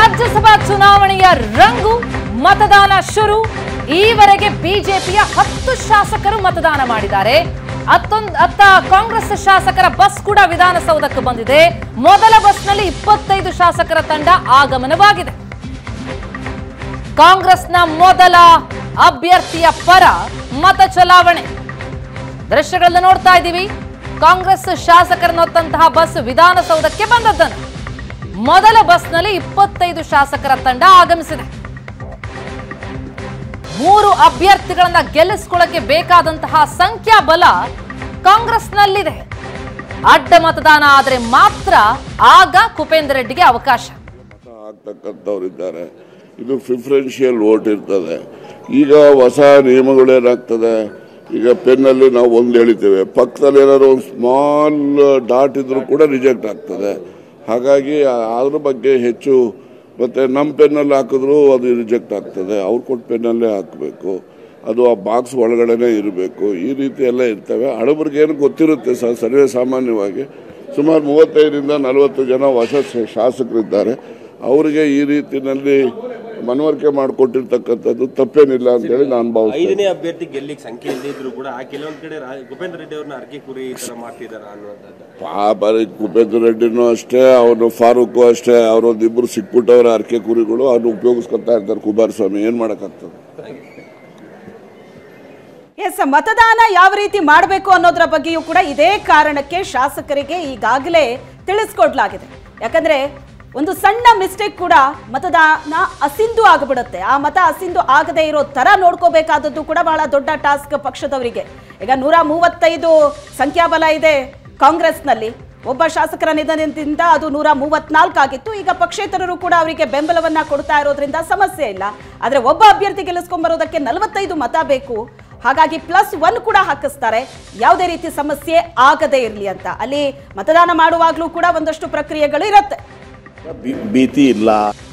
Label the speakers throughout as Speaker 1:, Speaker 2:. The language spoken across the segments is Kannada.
Speaker 1: ರಾಜ್ಯಸಭಾ ಚುನಾವಣೆಯ ರಂಗು ಮತದಾನ ಶುರು ಈವರೆಗೆ ಬಿಜೆಪಿಯ ಹತ್ತು ಶಾಸಕರು ಮತದಾನ ಮಾಡಿದ್ದಾರೆ ಹತ್ತೊಂದು ಅತ್ತ ಕಾಂಗ್ರೆಸ್ ಶಾಸಕರ ಬಸ್ ಕೂಡ ವಿಧಾನಸೌಧಕ್ಕೆ ಬಂದಿದೆ ಮೊದಲ ಬಸ್ನಲ್ಲಿ ಇಪ್ಪತ್ತೈದು ಶಾಸಕರ ತಂಡ ಆಗಮನವಾಗಿದೆ ಕಾಂಗ್ರೆಸ್ನ ಮೊದಲ ಅಭ್ಯರ್ಥಿಯ ಪರ ಮತ ಚಲಾವಣೆ ದೃಶ್ಯಗಳನ್ನ ನೋಡ್ತಾ ಇದ್ದೀವಿ ಕಾಂಗ್ರೆಸ್ ಶಾಸಕರನ್ನೊತ್ತಂತಹ ಬಸ್ ವಿಧಾನಸೌಧಕ್ಕೆ ಬಂದದ್ದನ್ನು ಮೊದಲ ಬಸ್ನಲ್ಲಿ ಇಪ್ಪತ್ತೈದು ಶಾಸಕರ ತಂಡ ಆಗಮಿಸಿದೆ ಮೂರು ಅಭ್ಯರ್ಥಿಗಳನ್ನ ಗೆಲ್ಲಿಸ್ಕೊಳ್ಳಕ್ಕೆ ಬೇಕಾದಂತಹ ಸಂಖ್ಯಾಬಲ ಕಾಂಗ್ರೆಸ್ನಲ್ಲಿದೆ ಅಡ್ಡ ಮತದಾನ ಆದರೆ ಮಾತ್ರ ಆಗ ಕುಪೇಂದ್ರ ರೆಡ್ಡಿಗೆ ಅವಕಾಶ
Speaker 2: ಮತ ಆಗ್ತಕ್ಕಂಥವ್ರಿದ್ದಾರೆ ಇದು ಪ್ರಿಫರೆನ್ಷಿಯಲ್ ವೋಟ್ ಇರ್ತದೆ ಈಗ ಹೊಸ ನಿಯಮಗಳೇನಾಗ್ತದೆ ಈಗ ಪೆನ್ನಲ್ಲಿ ನಾವು ಒಂದು ಹೇಳಿದ್ದೇವೆ ಪಕ್ಕದಲ್ಲಿ ಏನಾದ್ರು ಒಂದು ಸ್ಮಾಲ್ ಡಾಟ್ ಇದ್ರೂ ಕೂಡ ರಿಜೆಕ್ಟ್ ಆಗ್ತದೆ ಹಾಗಾಗಿ ಆ- ಅದ್ರ ಬಗ್ಗೆ ಹೆಚ್ಚು ಮತ್ತೆ ನಮ್ಮ ಪೆನ್ನಲ್ಲಿ ಹಾಕಿದ್ರು ಅದು ರಿಜೆಕ್ಟ್ ಆಗ್ತದೆ ಅವ್ರು ಕೊಟ್ಟ ಪೆನ್ನಲ್ಲೇ ಹಾಕಬೇಕು ಅದು ಆ ಬಾಕ್ಸ್ ಒಳಗಡೆನೆ ಇರಬೇಕು ಈ ರೀತಿ ಎಲ್ಲ ಇರ್ತವೆ ಹಳಬರಿಗೆ ಏನು ಗೊತ್ತಿರುತ್ತೆ ಸರ್ ಸರ್ವೇ ಸಾಮಾನ್ಯವಾಗಿ ಸುಮಾರು ಮೂವತ್ತೈದರಿಂದ ನಲವತ್ತು ಜನ ಹೊಸ ಶ- ಶಾಸಕರಿದ್ದಾರೆ ಅವರಿಗೆ ಈ ರೀತಿನಲ್ಲಿ ಮನವರಿಕೆ ಮಾಡಿಕೊಟ್ಟಿರ್ತಕ್ಕಂಥದ್ದು ತಪ್ಪೇನಿಲ್ಲ ಅಂತೇಳಿ ನಾನು ಭಾವಿಸ್ತೇನೆ
Speaker 3: ಐದನೇ ಅಭ್ಯರ್ಥಿ ಗೆಲ್ಲಿಕ್ ಸಂಖ್ಯೆ ಇಲ್ಲದೆ ಇದ್ರು ಕೂಡ ಆ ಕೆಲವೊಂದ್ ಕಡೆ ರಾ- ಭೂಪೇಂದ್ರ ರೆಡ್ಡಿ ಅವ್ರನ್ನ ಅರ್ಕೆ ಕುರಿ ಈ ತರ ಮಾಡ್ತಿದಾರ ಅನ್ನೋದು
Speaker 2: ಪಾಪ ಈ ಕುಪೇಂದ್ರ ರೆಡ್ಡಿನೂ ಅಷ್ಟೇ ಅವನು ಫಾರೂಕು ಅಷ್ಟೇ ಅವರೊಂದಿಬ್ರು ಸಿಕ್ಬಿಟ್ಟವ್ರ ಅರ್ಕೆ ಕುರಿಗಳು ಅದನ್ನ ಉಪಯೋಗಿಸ್ಕೊತಾ ಇರ್ತಾರೆ ಕುಮಾರಸ್ವಾಮಿ ಏನ್ ಮಾಡಕ್ಕಾಗ್ತದೆ
Speaker 4: ಎಸ್ ಮತದಾನ ಯಾವ ರೀತಿ ಮಾಡಬೇಕು ಅನ್ನೋದ್ರ ಬಗ್ಗೆಯೂ ಕೂಡ ಇದೇ ಕಾರಣಕ್ಕೆ ಶಾಸಕರಿಗೆ ಈಗಾಗಲೇ ತಿಳಿಸ್ಕೊಡ್ಲಾಗಿದೆ ಯಾಕಂದ್ರೆ ಒಂದು ಸಣ್ಣ ಮಿಸ್ಟೇಕ್ ಕೂಡ ಮತದಾನ ಅಸಿಂಧು ಆಗಿಬಿಡುತ್ತೆ ಆ ಮತ ಅಸಿಂಧು ಆಗದೆ ಇರೋ ತರ ನೋಡ್ಕೋಬೇಕಾದದ್ದು ಕೂಡ ಬಹಳ ದೊಡ್ಡ ಟಾಸ್ಕ್ ಪಕ್ಷದವರಿಗೆ ಈಗ ನೂರ ಮೂವತ್ತೈದು ಸಂಖ್ಯಾಬಲ ಇದೆ ಕಾಂಗ್ರೆಸ್ನಲ್ಲಿ ಒಬ್ಬ ಶಾಸಕರ ನಿಧನದಿಂದ ಅದು ನೂರ ಮೂವತ್ನಾಲ್ಕು ಆಗಿತ್ತು ಈಗ ಪಕ್ಷೇತರರು ಕೂಡ ಅವರಿಗೆ ಬೆಂಬಲವನ್ನ ಕೊಡ್ತಾ ಇರೋದ್ರಿಂದ ಸಮಸ್ಯೆ ಇಲ್ಲ ಆದ್ರೆ ಒಬ್ಬ ಅಭ್ಯರ್ಥಿ ಗೆಲ್ಲಿಸ್ಕೊಂಡ್ಬರೋದಕ್ಕೆ ನಲವತ್ತೈದು ಮತ ಬೇಕು ಹಾಗಾಗಿ ಪ್ಲಸ್ ಒನ್ ಕೂಡ ಹಾಕಿಸ್ತಾರೆ ಯಾವುದೇ ರೀತಿ ಸಮಸ್ಯೆ ಆಗದೇ ಇರಲಿ ಅಂತ ಅಲ್ಲಿ ಮತದಾನ ಮಾಡುವಾಗಲೂ ಕೂಡ ಒಂದಷ್ಟು ಪ್ರಕ್ರಿಯೆಗಳು ಇರುತ್ತೆ
Speaker 5: ಭೀ- ಭೀತಿ ಇಲ್ಲ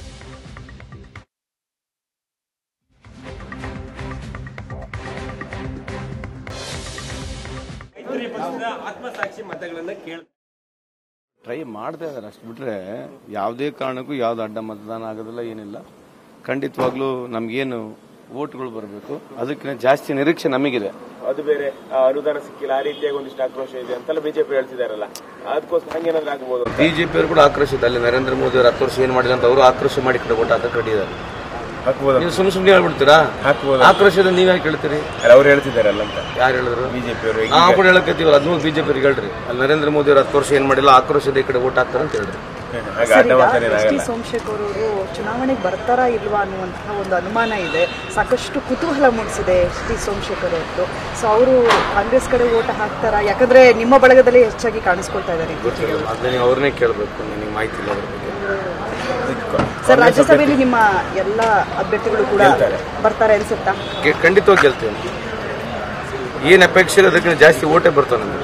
Speaker 3: ಮೈತ್ರಿ ಪಕ್ಷದ ಆತ್ಮಸಾಕ್ಷಿ ಮತಗಳನ್ನ ಕೇಳ
Speaker 5: ಟ್ರೈ ಮಾಡ್ತಾ ಇದಾರೆ ಅಷ್ಟು ಬಿಟ್ರೆ ಯಾವುದೇ ಕಾರಣಕ್ಕೂ ಯಾವ್ದು ಅಡ್ಡ ಮತದಾನ ಆಗೋದಿಲ್ಲ ಏನಿಲ್ಲ ಖಂಡಿತವಾಗ್ಲೂ ನಮ್ಗೇನು ವೋಟ್ಗಳು ಬರಬೇಕು ಅದಕ್ಕಿಂತ ಜಾಸ್ತಿ ನಿರೀಕ್ಷೆ ನಮಗಿದೆ
Speaker 3: ಅದು ಬೇರೆ ಆ, ಅನುದಾನ ಸಿಕ್ಕಿಲ್ಲ ಆ ರೀತಿಯಾಗಿ ಒಂದಿಷ್ಟು ಆಕ್ರೋಶ ಇದೆ ಅಂತೆಲ್ಲ ಬಿಜೆಪಿ ಹೇಳ್ತಿದಾರಲ್ಲ ಅದಕ್ಕೋಸ್ಕರ ಹಂಗೇನಾದ್ರೂ ಆಗ್ಬೋದು
Speaker 5: ಬಿಜೆಪಿ ಅವರು ಕೂಡ ಆಕ್ರೋಶ ಇದೆ ಅಲ್ಲಿ ನರೇಂದ್ರ ಮೋದಿ ಅವರು ಹತ್ತು ವರ್ಷ ಏನ್ ಮಾಡಿಲ್ಲ ಅಂತ ಅವರು ಆಕ್ರೋಶ ಮಾಡಿ ಕಡೆ ಓಟ್ ಹಾಕಕ್ಕೆ ರೆಡಿ ಇದ್ದಾರೆ ನೀವು ಸುಮ್ಮನೆ ಸುಮ್ಮನೆ ಹೇಳ್ಬಿಡ್ತೀರಾ ಆಕ್ರೋಶದ ನೀವ್ ಯಾಕೆ ಹೇಳ್ತೀರಿ
Speaker 3: ಅವ್ರು ಹೇಳ್ತಿದಾರಲ್ಲ ಅಂತ
Speaker 5: ಯಾರು ಹೇಳಿದ್ರು
Speaker 3: ಬಿಜೆಪಿ ಅವರು
Speaker 5: ನಾವು ಕೂಡ ಹೇಳಕತ್ತೀವಲ್ಲ ಅದನ್ನೂ ಬಿಜೆಪಿ ಹೇಳ್ರಿ ಅಲ್ಲಿ ನರೇಂದ್ರ ಮೋದಿ ಅವರು ಹತ್ತು ವರ್ಷ ಏನ್ ಮಾಡಿಲ್ಲ ಆಕ್ರೋಶದ ಈ ಕಡೆ ಓಟ್ ಹಾಕ್ತಾರೆ ಅಂತ ಹೇಳ್ರಿ
Speaker 6: ಸರ್, ಈಗ ಎಸ್ ಟಿ ಸೋಮಶೇಖರ್ ಅವರು ಚುನಾವಣೆಗೆ ಬರ್ತಾರಾ ಇಲ್ವಾ ಅನ್ನುವಂತಹ ಒಂದು ಅನುಮಾನ ಇದೆ ಸಾಕಷ್ಟು ಕುತೂಹಲ ಮೂಡಿಸಿದೆ ಎಸ್ ಟಿ ಸೋಮಶೇಖರ್ ಅವ್ರದ್ದು ಸೊ ಅವರು ಕಾಂಗ್ರೆಸ್ ಕಡೆ ಓಟ ಹಾಕ್ತಾರಾ ಯಾಕಂದ್ರೆ ನಿಮ್ಮ ಬಳಗದಲ್ಲಿ ಹೆಚ್ಚಾಗಿ ಕಾಣಿಸ್ಕೊಳ್ತಾ ಇದ್ದಾರೆ ಇತ್ತೀಚೆಗೆ
Speaker 5: ಅದನ್ನ ನೀವು ಅವ್ರನ್ನೇ ಕೇಳಬೇಕು ನನಗೆ ಮಾಹಿತಿ ಇಲ್ಲ ಅದ್ರ ಬಗ್ಗೆ
Speaker 6: ಸರ್ ರಾಜ್ಯಸಭೆಯಲ್ಲಿ ನಿಮ್ಮ ಎಲ್ಲ ಅಭ್ಯರ್ಥಿಗಳು ಕೂಡ ಬರ್ತಾರೆ ಅನ್ಸುತ್ತಾ
Speaker 5: ಗೆ- ಖಂಡಿತವಾಗಿ ಗೆಲ್ತೀವಿ ಏನ್ ಅಪೇಕ್ಷೆ ಇದೆ ಅದಕ್ಕಿಂತ ಜಾಸ್ತಿ ಓಟೇ ಬರ್ತಾವೆ ನಮಗೆ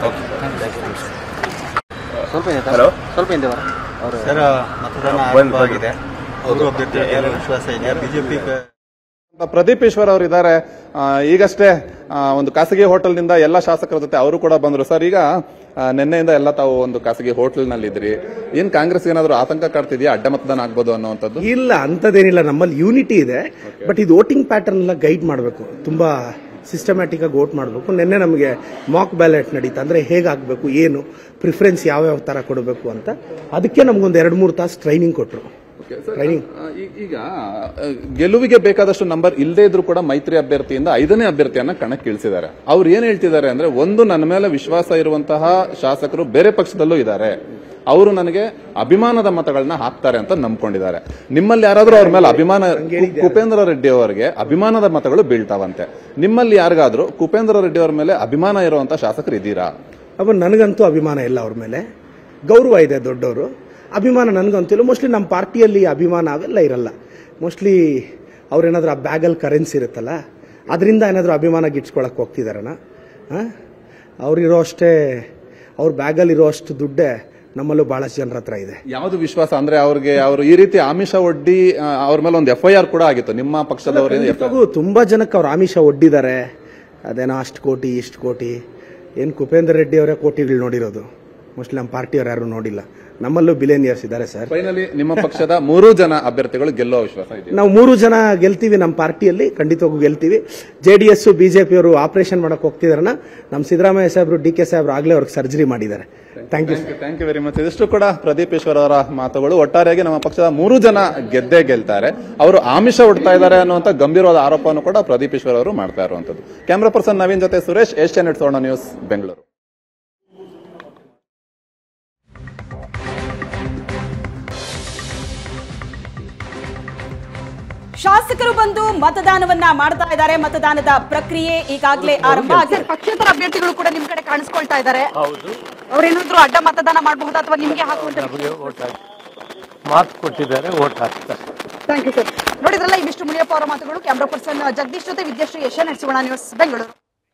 Speaker 3: ಹಲೋ
Speaker 7: ಸರ್ ಮತದಾನ ಆರಂಭವಾಗಿದೆ ಅವರು ಅಭ್ಯರ್ಥಿ ಗೆಲ್ಲುವ ವಿಶ್ವಾಸ ಇದೆ ಬಿಜೆಪಿ
Speaker 8: ಪ್ರದೀಪ್ ಈಶ್ವರ್ ಅವರು ಇದ್ದಾರೆ ಆ, ಈಗಷ್ಟೇ ಆ, ಒಂದು ಖಾಸಗಿ ಹೋಟೆಲ್ನಿಂದ ಎಲ್ಲ ಶಾಸಕರ ಜೊತೆ ಅವರು ಕೂಡ ಬಂದ್ರು ಸರ್ ಈಗ ಆ, ನಿನ್ನೆಯಿಂದ ಎಲ್ಲ ತಾವು ಒಂದು ಖಾಸಗಿ ಹೋಟೆಲ್ನಲ್ಲಿ ಇದ್ರಿ ಏನ್ ಕಾಂಗ್ರೆಸ್ ಏನಾದ್ರು ಆತಂಕ ಕಾಡ್ತಿದ್ಯಾ ಅಡ್ಡ ಮತದಾನ ಆಗ್ಬೋದು ಅನ್ನುವಂಥದ್ದು
Speaker 9: ಇಲ್ಲ ಅಂಥದ್ದೇನಿಲ್ಲ ನಮ್ಮಲ್ಲಿ ಯೂನಿಟಿ ಇದೆ ಬಟ್ ಇದು ವೋಟಿಂಗ್ ಪ್ಯಾಟರ್ನ್ ಎಲ್ಲ ಗೈಡ್ ಮಾಡಬೇಕು ತುಂಬಾ ಸಿಸ್ಟಮ್ಯಾಟಿಕ್ ಆಗಿ ವೋಟ್ ಮಾಡಬೇಕು ನಿನ್ನೆ ನಮಗೆ ಮಾಕ್ ಬ್ಯಾಲೆಟ್ ನಡೀತಾ ಅಂದ್ರೆ ಹೇಗಾಗಬೇಕು ಏನು ಪ್ರಿಫರೆನ್ಸ್ ಯಾವ್ಯಾವ ತರ ಕೊಡಬೇಕು ಅಂತ ಅದಕ್ಕೆ ನಮ್ಗೊಂದು ಎರಡು ಮೂರು ತಾಸು ಟ್ರೈನಿಂಗ್ ಕೊಟ್ಟರು ಟ್ರೈನಿಂಗ್
Speaker 8: ಆ, ಈ- ಈಗ ಆ, ಗೆಲುವಿಗೆ ಬೇಕಾದಷ್ಟು ನಂಬರ್ ಇಲ್ಲದೆ ಇದ್ರೂ ಕೂಡ ಮೈತ್ರಿ ಅಭ್ಯರ್ಥಿಯಿಂದ ಐದನೇ ಅಭ್ಯರ್ಥಿಯನ್ನ ಕಣಕ್ಕೆ ಇಳಿಸಿದ್ದಾರೆ ಅವ್ರು ಏನ್ ಹೇಳ್ತಿದ್ದಾರೆ ಅಂದ್ರೆ ಒಂದು ನನ್ನ ಮೇಲೆ ವಿಶ್ವಾಸ ಇರುವಂತಹ ಶಾಸಕರು ಬೇರೆ ಪಕ್ಷದಲ್ಲೂ ಇದ್ದಾರೆ ಅವರು ನನಗೆ ಅಭಿಮಾನದ ಮತಗಳನ್ನ ಹಾಕ್ತಾರೆ ಅಂತ ನಂಬ್ಕೊಂಡಿದ್ದಾರೆ ನಿಮ್ಮಲ್ಲಿ ಯಾರಾದ್ರೂ ಅವ್ರ ಮೇಲೆ ಅಭಿಮಾನ ಕು- ಕುಪೇಂದ್ರ ರೆಡ್ಡಿ ಅವರಿಗೆ ಅಭಿಮಾನದ ಮತಗಳು ಬೀಳ್ತಾವಂತೆ ನಿಮ್ಮಲ್ಲಿ ಯಾರಿಗಾದ್ರೂ ಕುಪೇಂದ್ರ ರೆಡ್ಡಿ ಅವರ ಮೇಲೆ ಅಭಿಮಾನ ಇರುವಂತ ಶಾಸಕರು ಇದ್ದೀರಾ
Speaker 9: ಅವ ನನಗಂತೂ ಅಭಿಮಾನ ಇಲ್ಲ ಅವ್ರ ಮೇಲೆ ಗೌರವ ಇದೆ ದೊಡ್ಡವರು ಅಭಿಮಾನ ನನಗಂತೂ ಇಲ್ಲ ಮೋಸ್ಟ್ಲಿ ನಮ್ಮ ಪಾರ್ಟಿಯಲ್ಲಿ ಅಭಿಮಾನ ಅವೆಲ್ಲ ಇರಲ್ಲ ಮೋಸ್ಟ್ಲಿ ಅವ್ರೇನಾದ್ರೂ ಆ ಬ್ಯಾಗಲ್ಲಿ ಕರೆನ್ಸಿ ಇರುತ್ತಲ್ಲ ಅದರಿಂದ ಏನಾದರೂ ಅಭಿಮಾನ ಗಿಟ್ಸ್ಕೊಳಕ್ಕೆ ಹೋಗ್ತಿದಾರಣ ಅವ್ರಿರೋ ಅಷ್ಟೇ ಅವ್ರ ಬ್ಯಾಗಲ್ಲಿ ಇರೋ ಅಷ್ಟು ದುಡ್ಡೇ ನಮ್ಮಲ್ಲೂ ಬಹಳಷ್ಟು ಜನರ ಹತ್ರ ಇದೆ
Speaker 8: ಯಾವ್ದು ವಿಶ್ವಾಸ ಅಂದ್ರೆ ಅವ್ರಿಗೆ ಅವರು ಈ ರೀತಿ ಆಮಿಷ ಒಡ್ಡಿ ಆ, ಅವ್ರ ಮೇಲೆ ಒಂದು ಎಫ್ ಐ ಆರ್ ಕೂಡ ಆಗಿತ್ತು ನಿಮ್ಮ ಪಕ್ಷದವರ
Speaker 9: ಖಂಡಿತವಾಗೂ ತುಂಬಾ ಜನಕ್ಕೆ ಅವ್ರು ಆಮಿಷ ಒಡ್ಡಿದ್ದಾರೆ ಅದೇನೋ ಅಷ್ಟು ಕೋಟಿ ಇಷ್ಟು ಕೋಟಿ ಏನು ಕುಪೇಂದ್ರ ರೆಡ್ಡಿ ಅವರೇ ಕೋಟಿಗಳು ನೋಡಿರೋದು ಮೋಸ್ಟ್ಲಿ ನಮ್ಮ ಪಾರ್ಟಿಯವ್ರು ಯಾರು ನೋಡಿಲ್ಲ ನಮ್ಮಲ್ಲೂ ಬಿಲಿಯನಿಯರ್ಸ್ ಇದ್ದಾರೆ ಸರ್
Speaker 8: ಫೈನಲಿ ನಿಮ್ಮ ಪಕ್ಷದ ಮೂರು ಜನ ಅಭ್ಯರ್ಥಿಗಳು ಗೆಲ್ಲುವ ವಿಶ್ವಾಸ ಇದೆ
Speaker 9: ನಾವು ಮೂರು ಜನ ಗೆಲ್ತೀವಿ ನಮ್ಮ ಪಾರ್ಟಿಯಲ್ಲಿ ಖಂಡಿತವಾಗೂ ಗೆಲ್ತೀವಿ ಜೆ ಡಿ ಎಸ್ ಬಿಜೆಪಿ ಅವರು ಆಪರೇಷನ್ ಮಾಡಕ್ ಹೋಗ್ತಿದಾರನ ನಮ್ಮ ಸಿದ್ದರಾಮಯ್ಯ ಸಾಹೇಬರು ಡಿ ಕೆ ಸಾಹೇಬ್ರು ಆಗ್ಲೇ ಅವ್ರಿಗೆ ಸರ್ಜರಿ ಮಾಡಿದ್ದಾರೆ thank you
Speaker 8: thank you very much ಇದಿಷ್ಟು ಕೂಡ ಪ್ರದೀಪ್ ಈಶ್ವರ್ ಅವರ ಮಾತುಗಳು ಒಟ್ಟಾರೆಯಾಗಿ ನಮ್ಮ ಪಕ್ಷದ ಮೂರು ಜನ ಗೆದ್ದೇ ಗೆಲ್ತಾರೆ ಅವರು ಆಮಿಷ ಹುಡ್ತಾ ಇದ್ದಾರೆ ಅನ್ನುವಂಥ ಗಂಭೀರವಾದ ಆರೋಪವನ್ನು ಕೂಡ ಪ್ರದೀಪ್ ಈಶ್ವರ್ ಅವರು ಮಾಡ್ತಾ ಇರುವಂತದ್ದು ಕ್ಯಾಮ್ರಾ ಪರ್ಸನ್ ನವೀನ್ ಜೊತೆ ಸುರೇಶ್ ಏಷ್ಯಾ ನೆಟ್ ಸೋಣ ನ್ಯೂಸ್ ಬೆಂಗಳೂರು
Speaker 4: ಶಾಸಕರು ಬಂದು ಮತದಾನವನ್ನ ಮಾಡ್ತಾ ಇದ್ದಾರೆ ಮತದಾನದ ಪ್ರಕ್ರಿಯೆ ಈಗಾಗಲೇ ಆರಂಭ ಆಗಿದೆ
Speaker 6: ಪಕ್ಷೇತರ ಅಭ್ಯರ್ಥಿಗಳು ಕೂಡ ನಿಮ್ ಕಡೆ ಕಾಣಿಸ್ಕೊಳ್ತಾ ಇದ್ದಾರೆ ಅವ್ರೇನಾದ್ರೂ ಅಡ್ಡ ಮತದಾನ ಮಾಡಬಹುದಾ ಅಥವಾ ನಿಮ್ಗೆ ಹಾಕುವಂತ
Speaker 10: ಮಾತು ಕೊಟ್ಟಿದ್ದಾರೆ ಓಟ್ ಹಾಕ್ತಾರೆ
Speaker 6: ಥ್ಯಾಂಕ್ ಯು ಸರ್ ನೋಡಿದ್ರಲ್ಲ ಇವಿಷ್ಟು ಮುನಿಯಪ್ಪ ಅವರ ಮಾತುಗಳು ಕ್ಯಾಮ್ರಾ ಪರ್ಸನ್ ಜಗದೀಶ್ ಜೊತೆ ವಿದ್ಯಾಶ್ರೀ ಯಶ ನಡೆಸೋಣ ನ್ಯೂಸ್ ಬೆಂಗಳೂರು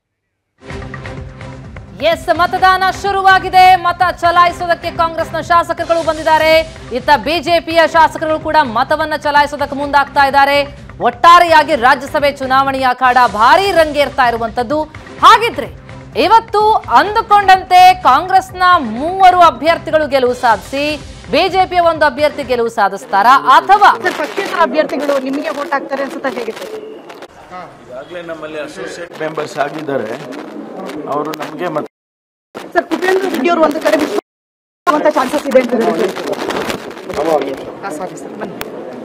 Speaker 1: ಎಸ್ ಮತದಾನ ಶುರುವಾಗಿದೆ ಮತ ಚಲಾಯಿಸೋದಕ್ಕೆ ಕಾಂಗ್ರೆಸ್ನ ಶಾಸಕರುಗಳು ಬಂದಿದ್ದಾರೆ ಇತ್ತ ಬಿಜೆಪಿಯ ಶಾಸಕರು ಕೂಡ ಮತವನ್ನ ಚಲಾಯಿಸೋದಕ್ಕೆ ಮುಂದಾಗ್ತಾ ಇದ್ದಾರೆ ಒಟ್ಟಾರೆಯಾಗಿ ರಾಜ್ಯಸಭೆ ಚುನಾವಣೆಯ ಅಖಾಡ ಭಾರೀ ರಂಗೇರ್ತಾ ಇರುವಂತದ್ದು ಹಾಗಿದ್ರೆ ಇವತ್ತು ಅಂದುಕೊಂಡಂತೆ ಕಾಂಗ್ರೆಸ್ನ ಮೂವರು ಅಭ್ಯರ್ಥಿಗಳು ಗೆಲುವು ಸಾಧಿಸಿ ಬಿಜೆಪಿಯ ಒಂದು ಅಭ್ಯರ್ಥಿ ಗೆಲುವು ಸಾಧಿಸ್ತಾರಾ ಅಥವಾ
Speaker 6: ಸರ್ ಪಕ್ಷೇತರ ಅಭ್ಯರ್ಥಿಗಳು ನಿಮಗೆ ವೋಟ್ ಹಾಕ್ತಾರೆ ಅನ್ಸುತ್ತಾ ಹೇಗೆ ಸರ್
Speaker 10: ಈಗಾಗಲೇ ನಮ್ಮಲ್ಲಿ ಅಸೋಸಿಯೇಟ್ ಮೆಂಬರ್ಸ್ ಆಗಿದ್ದಾರೆ ಅವರು ನಮಗೆ ಮತ್ತೆ
Speaker 6: ಸರ್ ಕುಪೇಂದ್ರ ರೆಡ್ಡಿ ಅವರು ಒಂದು ಕಡೆ ವಿಶ್ವಾಸ ಚಾನ್ಸಸ್ ಇದೆ ಅಂತ ಹೇಳಿದ್ರು ಹಾ, sorry sir, ಬನ್ನಿ.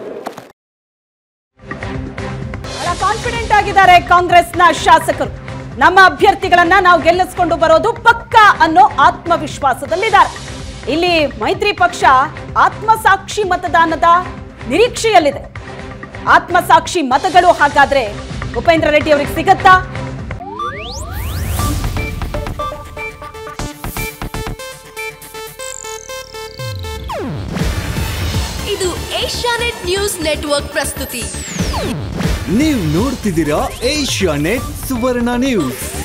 Speaker 4: ಬಹಳ ಕಾನ್ಫಿಡೆಂಟ್ ಆಗಿದ್ದಾರೆ ಕಾಂಗ್ರೆಸ್ನ ಶಾಸಕರು ನಮ್ಮ ಅಭ್ಯರ್ಥಿಗಳನ್ನ ನಾವು ಗೆಲ್ಲಿಸ್ಕೊಂಡು ಬರೋದು ಪಕ್ಕ ಅನ್ನೋ ಆತ್ಮವಿಶ್ವಾಸದಲ್ಲಿದ್ದಾರೆ ಇಲ್ಲಿ ಮೈತ್ರಿ ಪಕ್ಷ ಆತ್ಮಸಾಕ್ಷಿ ಮತದಾನದ ನಿರೀಕ್ಷೆಯಲ್ಲಿದೆ ಆತ್ಮಸಾಕ್ಷಿ ಮತಗಳು ಹಾಗಾದ್ರೆ ಉಪೇಂದ್ರ ರೆಡ್ಡಿ ಅವರಿಗೆ ಸಿಗತ್ತಾ
Speaker 11: ಇದು ಏಷ್ಯಾನೆಟ್ ನ್ಯೂಸ್ ನೆಟ್ವರ್ಕ್ ಪ್ರಸ್ತುತಿ
Speaker 12: ನೀವು ನೋಡ್ತಿದ್ದೀರಾ ಏಷ್ಯಾ ನೆಟ್ ಸುವರ್ಣ ನ್ಯೂಸ್